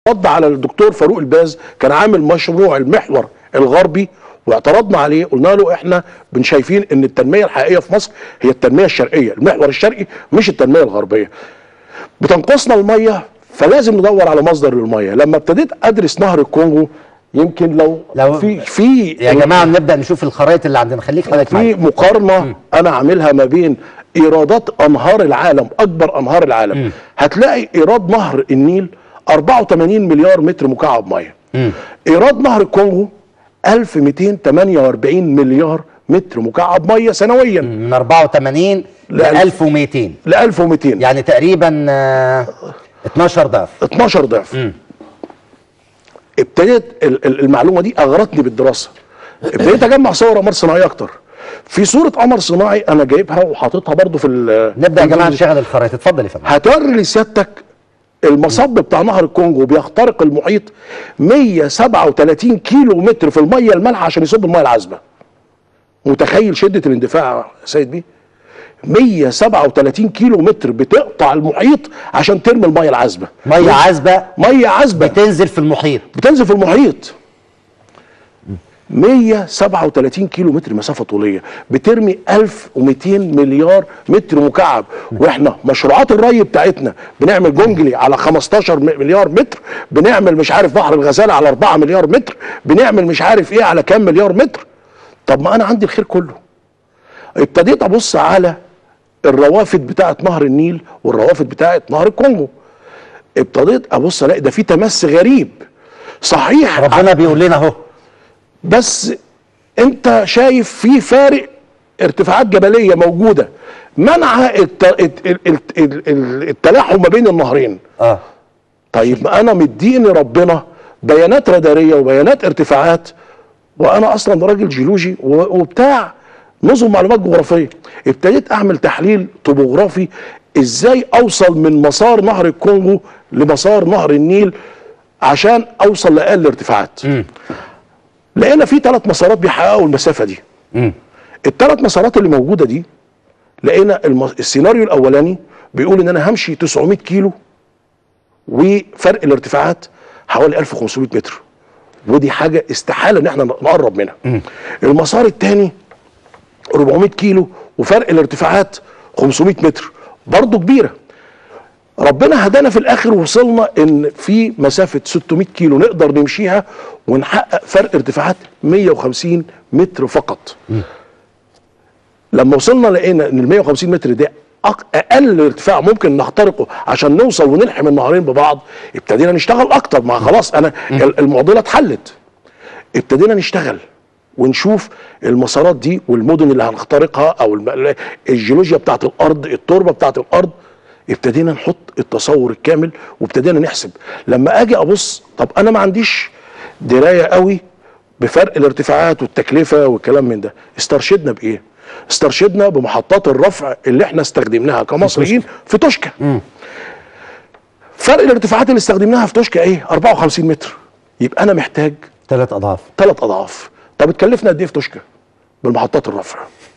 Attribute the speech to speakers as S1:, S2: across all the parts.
S1: رد على الدكتور فاروق الباز كان عامل مشروع المحور الغربي واعترضنا عليه قلنا له احنا بنشايفين ان التنميه الحقيقيه في مصر هي التنميه الشرقيه المحور الشرقي مش التنميه الغربيه بتنقصنا الميه فلازم ندور على مصدر للميه لما ابتديت ادرس نهر الكونغو يمكن لو,
S2: لو-
S1: في في
S2: يا جماعه نبدا نشوف الخرائط اللي عندنا خليك حضرتك
S1: في
S2: معايا
S1: مقارنه انا عاملها ما بين ايرادات انهار العالم اكبر انهار العالم هتلاقي ايراد نهر النيل 84 مليار متر مكعب ميه ايراد نهر الكونغو 1248 مليار متر مكعب ميه سنويا
S2: من 84 ل
S1: لا،
S2: 1200
S1: ل 1200
S2: يعني تقريبا آه، 12 ضعف
S1: 12 ضعف ابتديت ال- ال- المعلومه دي اغرتني بالدراسه ابتديت اجمع صور قمر صناعي اكتر في صوره قمر صناعي انا جايبها وحاططها برضو في ال-
S2: نبدا يا
S1: في
S2: جماعه
S1: الفيديو.
S2: نشغل الخرائط اتفضل يا فندم
S1: هتوري لسيادتك المصب بتاع نهر الكونغو بيخترق المحيط 137 كيلو متر في الميه المالحه عشان يصب الميه العذبه متخيل شده الاندفاع يا سيد بيه 137 كيلو متر بتقطع المحيط عشان ترمي الميه العذبه
S2: ميه عذبه
S1: ميه عذبه
S2: بتنزل في المحيط
S1: بتنزل في المحيط 137 كيلو متر مسافه طوليه بترمي 1200 مليار متر مكعب واحنا مشروعات الري بتاعتنا بنعمل جونجلي على 15 م- مليار متر بنعمل مش عارف بحر الغزاله على 4 مليار متر بنعمل مش عارف ايه على كام مليار متر طب ما انا عندي الخير كله ابتديت ابص على الروافد بتاعت نهر النيل والروافد بتاعت نهر الكونغو ابتديت ابص الاقي ده في تمس غريب صحيح
S2: ربنا بيقول لنا اهو
S1: بس انت شايف في فارق ارتفاعات جبليه موجوده منع الت... الت... ال- ال- ال- ال- التلاحم ما بين النهرين
S2: اه
S1: طيب ما انا مديني ربنا بيانات راداريه وبيانات ارتفاعات وانا اصلا راجل جيولوجي و- وبتاع نظم معلومات جغرافيه ابتديت اعمل تحليل طبوغرافي ازاي اوصل من مسار نهر الكونغو لمسار نهر النيل عشان اوصل لاقل ارتفاعات لقينا في ثلاث مسارات بيحققوا المسافه دي الثلاث مسارات اللي موجوده دي لقينا الم... السيناريو الاولاني بيقول ان انا همشي 900 كيلو وفرق الارتفاعات حوالي 1500 متر ودي حاجه استحاله ان احنا نقرب منها المسار الثاني 400 كيلو وفرق الارتفاعات 500 متر برضه كبيره ربنا هدانا في الاخر وصلنا ان في مسافه 600 كيلو نقدر نمشيها ونحقق فرق ارتفاعات 150 متر فقط لما وصلنا لقينا ان ال 150 متر ده أق- اقل ارتفاع ممكن نخترقه عشان نوصل ونلحم النهرين ببعض ابتدينا نشتغل اكتر ما خلاص انا ال- المعضله اتحلت ابتدينا نشتغل ونشوف المسارات دي والمدن اللي هنخترقها او الم- الجيولوجيا بتاعت الارض التربه بتاعت الارض ابتدينا نحط التصور الكامل وابتدينا نحسب لما اجي ابص طب انا ما عنديش درايه قوي بفرق الارتفاعات والتكلفه والكلام من ده استرشدنا بايه استرشدنا بمحطات الرفع اللي احنا استخدمناها كمصريين في توشكا فرق الارتفاعات اللي استخدمناها في توشكا ايه 54 متر يبقى انا محتاج
S2: ثلاث اضعاف
S1: ثلاث اضعاف طب اتكلفنا قد ايه في توشكا بالمحطات الرفع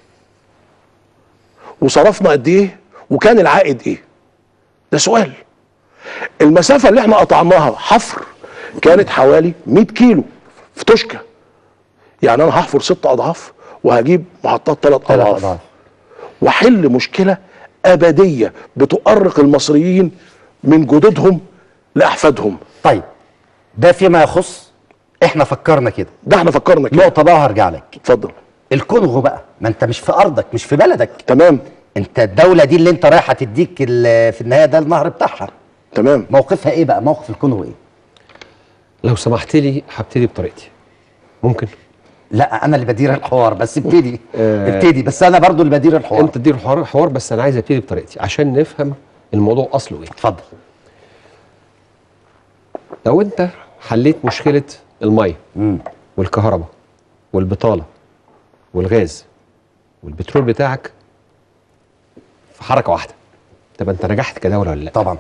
S1: وصرفنا قد ايه وكان العائد ايه ده سؤال المسافه اللي احنا قطعناها حفر كانت حوالي 100 كيلو في توشكا يعني انا هحفر ست اضعاف وهجيب محطات ثلاث
S2: ثلاث
S1: اضعاف
S2: اضعاف
S1: واحل مشكله ابديه بتؤرق المصريين من جدودهم لاحفادهم
S2: طيب ده فيما يخص احنا فكرنا كده
S1: ده احنا فكرنا كده
S2: نقطه بقى وهرجع لك
S1: اتفضل
S2: الكونغو بقى ما انت مش في ارضك مش في بلدك
S1: تمام
S2: انت الدوله دي اللي انت رايحه تديك ال- في النهايه ده النهر بتاعها
S1: تمام
S2: موقفها ايه بقى موقف الكونغو ايه
S3: لو سمحت لي هبتدي بطريقتي ممكن
S2: لا انا اللي بدير الحوار بس ابتدي
S3: آه.
S2: ابتدي بس انا برضو اللي بدير الحوار
S3: انت تدير الحوار حوار بس انا عايز ابتدي بطريقتي عشان نفهم الموضوع اصله ايه
S2: اتفضل
S3: لو انت حليت مشكله الميه والكهرباء والبطاله والغاز والبترول بتاعك في حركه واحده طب انت نجحت كدوله ولا لا
S2: طبعا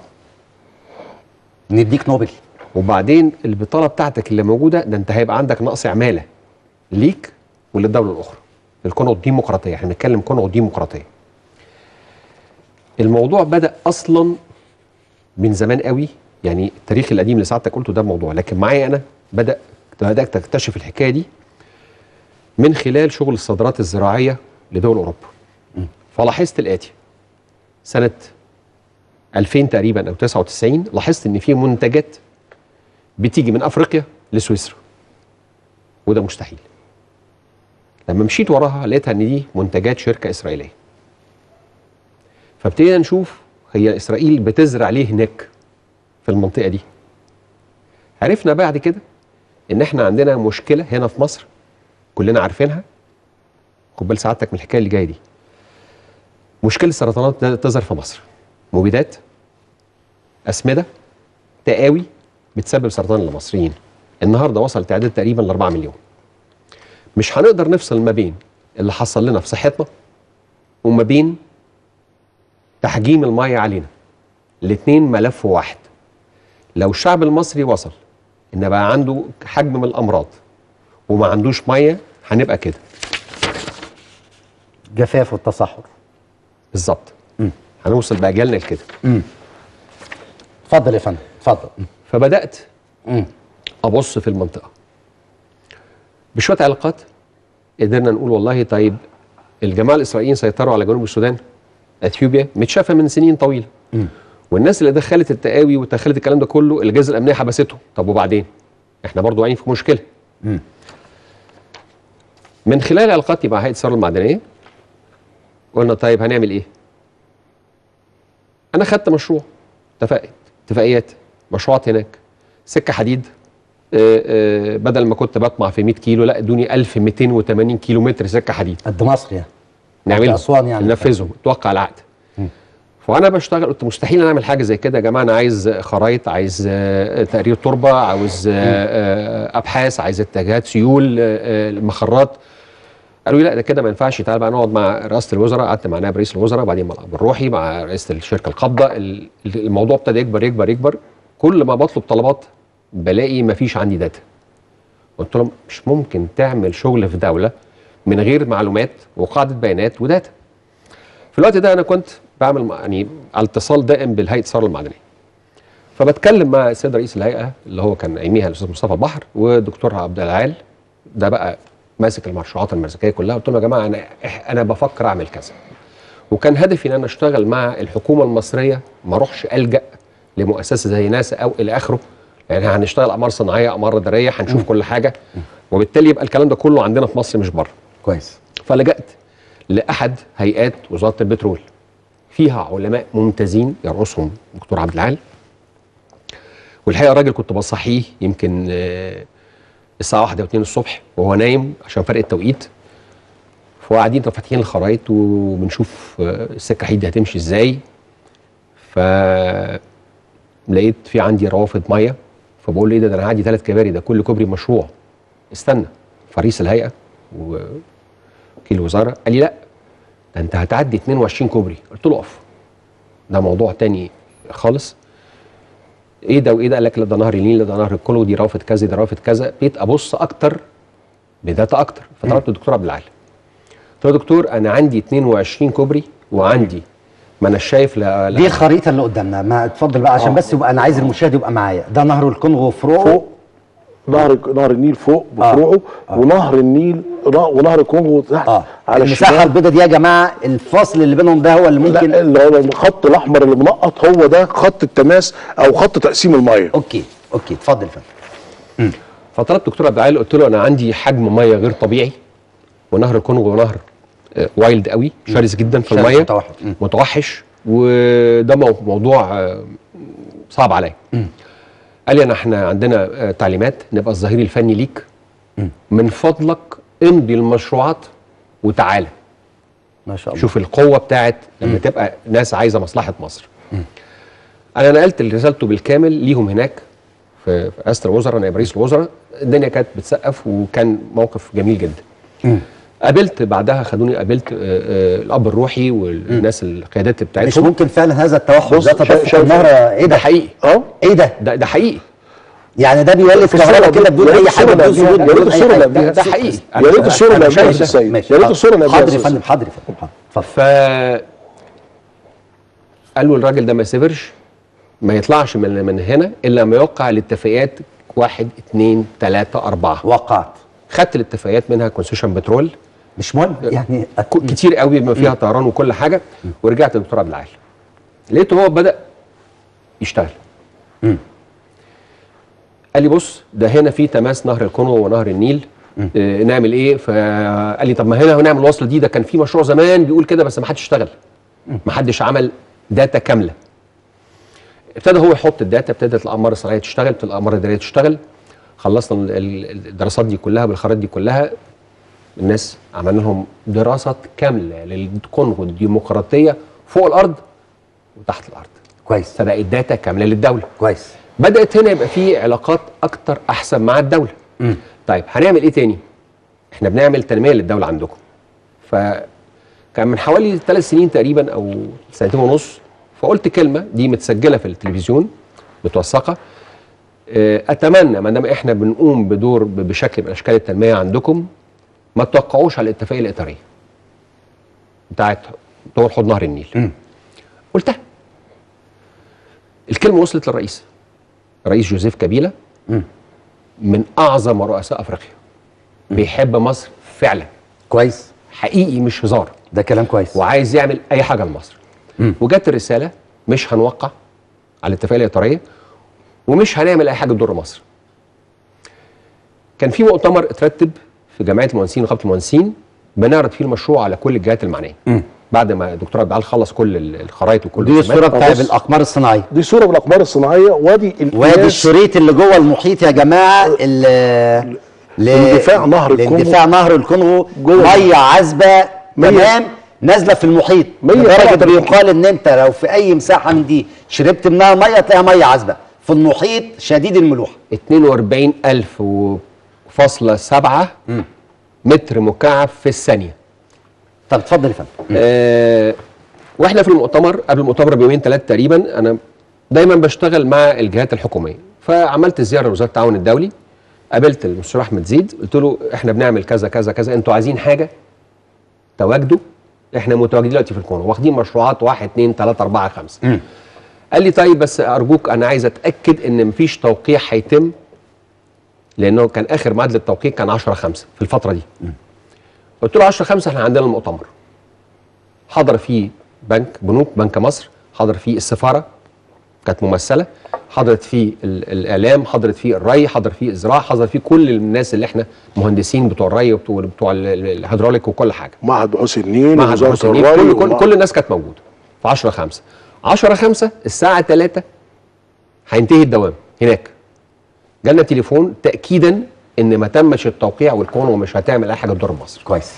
S2: نديك نوبل
S3: وبعدين البطاله بتاعتك اللي موجوده ده انت هيبقى عندك نقص عماله ليك وللدوله الاخرى الكونغو الديمقراطيه احنا بنتكلم كونغو ديمقراطيه الموضوع بدا اصلا من زمان قوي يعني التاريخ القديم اللي سعادتك قلته ده موضوع لكن معايا انا بدا بدات اكتشف الحكايه دي من خلال شغل الصادرات الزراعيه لدول اوروبا فلاحظت الاتي سنه 2000 تقريبا او 99 لاحظت ان في منتجات بتيجي من افريقيا لسويسرا وده مستحيل لما مشيت وراها لقيتها ان دي منتجات شركه اسرائيليه فابتدينا نشوف هي اسرائيل بتزرع ليه هناك في المنطقه دي عرفنا بعد كده ان احنا عندنا مشكله هنا في مصر كلنا عارفينها خد بال سعادتك من الحكايه اللي جايه دي مشكله السرطانات بدات تظهر في مصر مبيدات اسمده تقاوي بتسبب سرطان للمصريين النهارده وصل تعداد تقريبا ل 4 مليون مش هنقدر نفصل ما بين اللي حصل لنا في صحتنا وما بين تحجيم الميه علينا الاثنين ملف واحد لو الشعب المصري وصل ان بقى عنده حجم من الامراض وما عندوش ميه هنبقى كده
S2: جفاف والتصحر
S3: بالظبط هنوصل باجالنا لكده
S2: اتفضل يا فندم اتفضل
S3: فبدات
S2: مم.
S3: ابص في المنطقه بشويه علاقات قدرنا نقول والله طيب الجماعه الاسرائيليين سيطروا على جنوب السودان اثيوبيا متشافه من سنين طويله والناس اللي دخلت التقاوي ودخلت الكلام ده كله الاجهزه الامنيه حبستهم طب وبعدين احنا برضو واقعين في مشكله من خلال علاقاتي مع هيئه الثروه المعدنيه قلنا طيب هنعمل ايه انا خدت مشروع اتفاق اتفاقيات مشروعات هناك سكه حديد آه، آه، بدل ما كنت بطمع في 100 كيلو لا ادوني 1280 كيلو متر سكه حديد
S2: قد مصر يعني
S3: نعملهم
S2: أسوان يعني.
S3: ننفذهم توقع العقد فانا بشتغل قلت مستحيل انا اعمل حاجه زي كده يا جماعه انا عايز خرايط عايز آه، تقرير تربه عاوز آه، آه، ابحاث عايز اتجاهات سيول آه، آه، مخرات قالوا لي لا ده كده ما ينفعش تعال بقى نقعد مع رئاسه الوزراء قعدت مع نائب رئيس الوزراء بعدين مع الاب الروحي مع رئيسه الشركه القابضه ال- الموضوع ابتدى يكبر يكبر يكبر كل ما بطلب طلبات بلاقي ما فيش عندي داتا قلت لهم مش ممكن تعمل شغل في دوله من غير معلومات وقاعده بيانات وداتا في الوقت ده انا كنت بعمل مع- يعني على اتصال دائم بالهيئه الثروه المعدنيه فبتكلم مع السيد رئيس الهيئه اللي هو كان اياميها الاستاذ مصطفى البحر ودكتور عبد العال ده بقى ماسك المشروعات المركزيه كلها قلت لهم يا جماعه انا إح- انا بفكر اعمل كذا وكان هدفي ان انا اشتغل مع الحكومه المصريه ما اروحش الجا لمؤسسه زي ناسا او الى اخره يعني هنشتغل اقمار صناعيه اقمار راداريه هنشوف كل حاجه وبالتالي يبقى الكلام ده كله عندنا في مصر مش بره
S2: كويس
S3: فلجأت لأحد هيئات وزارة البترول فيها علماء ممتازين يرأسهم دكتور عبد العال والحقيقة الراجل كنت بصحيه يمكن آه، الساعة واحدة واتنين الصبح وهو نايم عشان فرق التوقيت فقاعدين فاتحين الخرايط وبنشوف آه، السكة حديد دي هتمشي ازاي ف لقيت في عندي روافد ميه فبقول له ايه ده, ده انا عندي ثلاث كباري ده كل كوبري مشروع استنى فرئيس الهيئه و وكيل الوزاره قال لي لا ده انت هتعدي 22 كوبري قلت له اقف ده موضوع تاني خالص ايه ده وايه ده قال لك لا ده نهر النيل لا ده نهر الكولو دي رافد كذا دي رافد كذا بقيت ابص اكتر بداتا اكتر فطلبت الدكتور عبد العال قلت له يا دكتور انا عندي 22 كوبري وعندي ما انا شايف لا, لا
S2: دي الخريطه اللي قدامنا ما اتفضل بقى عشان بس يبقى انا عايز المشاهد يبقى معايا ده نهر الكونغو فروعه
S1: فوق نهر نهر النيل فوق بفروعه ونهر النيل ونهر الكونغو تحت
S2: اه
S1: على
S2: المساحه
S1: الشمال
S2: البيضاء دي يا جماعه الفاصل اللي بينهم ده هو اللي ممكن
S1: لا اللي هو الخط الاحمر اللي منقط هو ده خط التماس او خط تقسيم الميه
S2: اوكي اوكي اتفضل يا فندم
S3: فطلبت دكتور عبد العال قلت له انا عندي حجم ميه غير طبيعي ونهر الكونغو نهر آه، وايلد قوي شرس جدا في
S2: شرس
S3: الميه
S2: متوحش. مم.
S3: متوحش وده مو- موضوع آه، صعب عليا قال لي انا احنا عندنا آه، تعليمات نبقى الظهير الفني ليك من فضلك امضي المشروعات وتعالى
S2: ما شاء الله
S3: شوف القوه بتاعت لما تبقى ناس عايزه مصلحه مصر انا نقلت رسالته بالكامل ليهم هناك في في رئاسه الوزراء نائب رئيس الوزراء الدنيا كانت بتسقف وكان موقف جميل جدا قابلت بعدها خدوني قابلت آه، آه، الاب الروحي والناس القيادات
S2: مش
S3: بتاعتهم
S2: ممكن فعلا هذا التوحد
S1: بص،
S2: ده
S1: شا-
S2: تدفق
S1: شايف-
S2: النهر ايه
S3: ده
S2: ده
S3: حقيقي
S1: اه
S2: ايه ده
S3: ده ده حقيقي
S2: يعني ده بيولد
S1: في الصورة
S2: كهرباء كده
S1: دي-
S2: بدون
S1: يا ريت
S2: اي حاجه
S1: الصورة
S2: بدون
S1: اللي
S2: سهول
S1: قبلها- يا ريت
S2: بدون
S1: الصورة
S2: اي
S1: اللي
S2: حاجه
S3: ده, ده حقيقي
S1: يا ريت الصورة اللي
S3: أنا
S1: قبلها
S3: شايف
S1: يا
S3: ده.
S1: سيد
S2: ماشي
S1: يا ريت الصورة اللي قبلها
S2: حاضر يا
S1: يا
S2: فندم
S1: أستاذ.
S2: حاضر يا فندم حاضر اتفضل
S3: ف قالوا الراجل ده ما يسافرش ما يطلعش من من هنا الا لما يوقع الاتفاقيات واحد اتنين تلاته اربعه
S2: وقعت
S3: خدت الاتفاقيات منها كونسيشن بترول
S2: مش مهم يعني
S3: ك- كتير قوي بما فيها طيران وكل حاجه ورجعت للدكتور عبد العال لقيته هو بدا يشتغل قال لي بص ده هنا في تماس نهر الكونغو ونهر النيل آه نعمل ايه فقال لي طب ما هنا هنعمل الوصله دي ده كان في مشروع زمان بيقول كده بس ما حدش اشتغل ما حدش عمل داتا كامله ابتدى هو يحط الداتا ابتدت الاقمار الصناعيه تشتغل ابتدت الاقمار الاداريه تشتغل خلصنا ال- ال- الدراسات دي كلها بالخرائط دي كلها الناس عملنا لهم دراسات كامله للكونغو الديمقراطيه فوق الارض وتحت الارض
S2: كويس
S3: فبقت داتا كامله للدوله
S2: كويس
S3: بدات هنا يبقى في علاقات اكتر احسن مع الدوله طيب هنعمل ايه تاني احنا بنعمل تنميه للدوله عندكم فكان من حوالي ثلاث سنين تقريبا او سنتين ونص فقلت كلمه دي متسجله في التلفزيون متوثقه آه، اتمنى ما دام احنا بنقوم بدور ب- بشكل من اشكال التنميه عندكم ما توقعوش على الاتفاقيه الاطاريه بتاعت دور حوض نهر النيل قلتها الكلمه وصلت للرئيس رئيس جوزيف كابيلا من اعظم رؤساء افريقيا بيحب مصر فعلا
S2: كويس
S3: حقيقي مش هزار
S2: ده كلام كويس
S3: وعايز يعمل اي حاجه لمصر وجت الرساله مش هنوقع على الاتفاقيه الاطاريه ومش هنعمل اي حاجه تضر مصر كان في مؤتمر اترتب في جمعيه المهندسين ونقابه المهندسين بنعرض فيه المشروع على كل الجهات المعنيه بعد ما الدكتور عبد العال خلص كل ال- الخرايط وكل
S2: دي
S3: الرسومات.
S2: الصوره بتاعت
S1: بص.
S2: الاقمار الصناعيه
S1: دي صوره بالاقمار الصناعيه وادي القياس
S2: وادي الشريط اللي جوه المحيط يا جماعه ال- ل-
S1: لاندفاع نهر الكونغو.
S2: لاندفاع نهر الكونغو
S1: جوه.
S2: ميه عذبه
S1: مية.
S2: تمام نازله في المحيط
S1: مية
S2: لدرجه
S1: طبعاً.
S2: بيقال ان انت لو في اي مساحه من دي شربت منها ميه تلاقيها ميه عذبه في المحيط شديد الملوحه
S3: 42000 فاصلة سبعة متر مكعب في الثانية
S2: طب اتفضل يا فندم
S3: آه واحنا في المؤتمر قبل المؤتمر بيومين ثلاثة تقريبا انا دايما بشتغل مع الجهات الحكومية فعملت زيارة لوزارة التعاون الدولي قابلت المستشار احمد زيد قلت له احنا بنعمل كذا كذا كذا انتوا عايزين حاجة تواجدوا احنا متواجدين دلوقتي في الكونغو واخدين مشروعات واحد اثنين ثلاثة أربعة خمسة قال لي طيب بس ارجوك انا عايز اتاكد ان مفيش توقيع هيتم لانه كان اخر ميعاد للتوقيع كان 10 5 في الفتره دي قلت له 10 5 احنا عندنا المؤتمر حضر فيه بنك بنوك بنك مصر حضر فيه السفاره كانت ممثله حضرت فيه ال- الاعلام حضرت فيه الري حضر فيه الزراعه حضر فيه كل الناس اللي احنا مهندسين بتوع الري وبتوع بتوع ال- ال- الهيدروليك وكل حاجه
S1: معهد بحوث النيل
S3: معهد
S1: ووزاره
S3: بحوث النيل
S1: الري
S3: كل كل,
S1: ومعهد-
S3: كل الناس كانت موجوده في 10 5 10 5 الساعه 3 هينتهي الدوام هناك جالنا تليفون تاكيدا ان ما تمش التوقيع والكونغو مش هتعمل اي حاجه تضر مصر
S2: كويس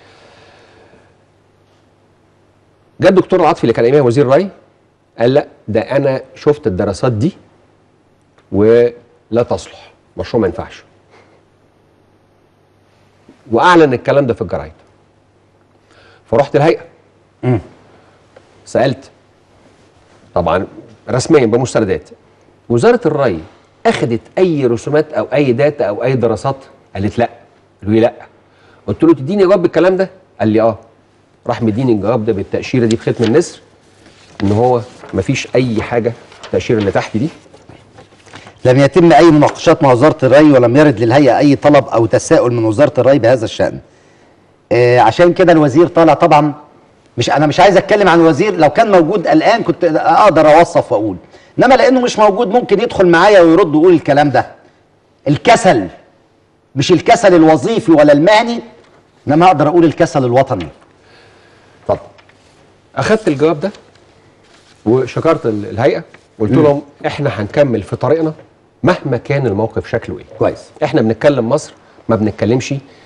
S3: جه الدكتور العاطفي اللي كان ايامها وزير الري قال لا ده انا شفت الدراسات دي ولا تصلح مشروع ما ينفعش واعلن الكلام ده في الجرايد فرحت الهيئه سالت طبعا رسميا بمستندات وزاره الري اخذت اي رسومات او اي داتا او اي دراسات قالت لا قالوا لي لا قلت له تديني جواب بالكلام ده قال لي اه راح مديني الجواب ده بالتاشيره دي في ختم النسر ان هو مفيش اي حاجه التاشيره اللي تحت دي
S2: لم يتم اي مناقشات مع وزاره الري ولم يرد للهيئه اي طلب او تساؤل من وزاره الري بهذا الشان آه عشان كده الوزير طالع طبعا مش انا مش عايز اتكلم عن الوزير لو كان موجود الان كنت اقدر اوصف واقول انما لانه مش موجود ممكن يدخل معايا ويرد ويقول الكلام ده الكسل مش الكسل الوظيفي ولا المهني انما اقدر اقول الكسل الوطني اتفضل
S3: اخدت الجواب ده وشكرت ال- الهيئه قلت لهم احنا هنكمل في طريقنا مهما كان الموقف شكله ايه
S2: كويس
S3: احنا بنتكلم مصر ما بنتكلمش